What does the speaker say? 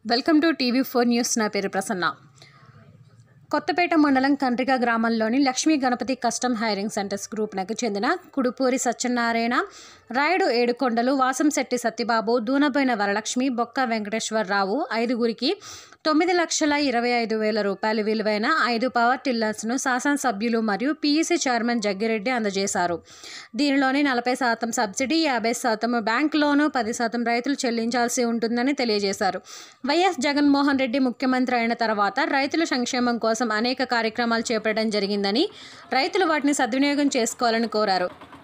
welcome to TV four news నా పేరు ప్రసన్న కొత్తపేట మండలం కండ్రిక గ్రామంలోని Lakshmi Ganapathi custom hiring centers గ్రూప్నకు చెందిన కుడుపూరి సత్యనారాయణ రాయుడు ఏడుకొండలు వాసంశెట్టి సత్యబాబు దూనబోయిన వరలక్ష్మి బొక్క వెంకటేశ్వరరావు ఐదుగురికి తొమ్మిది లక్షల ఇరవై ఐదు వేల రూపాయలు విలువైన ఐదు పవర్ టిల్లర్స్ను శాసనసభ్యులు మరియు పీఈసీ చైర్మన్ జగ్గిరెడ్డి అందజేశారు దీనిలోని నలభై శాతం సబ్సిడీ యాభై శాతం బ్యాంక్ లోను పది శాతం రైతులు చెల్లించాల్సి ఉంటుందని తెలియజేశారు వైఎస్ జగన్మోహన్ రెడ్డి ముఖ్యమంత్రి అయిన తర్వాత రైతుల సంక్షేమం కోసం అనేక కార్యక్రమాలు చేపట్టడం జరిగిందని రైతులు వాటిని సద్వినియోగం చేసుకోవాలని కోరారు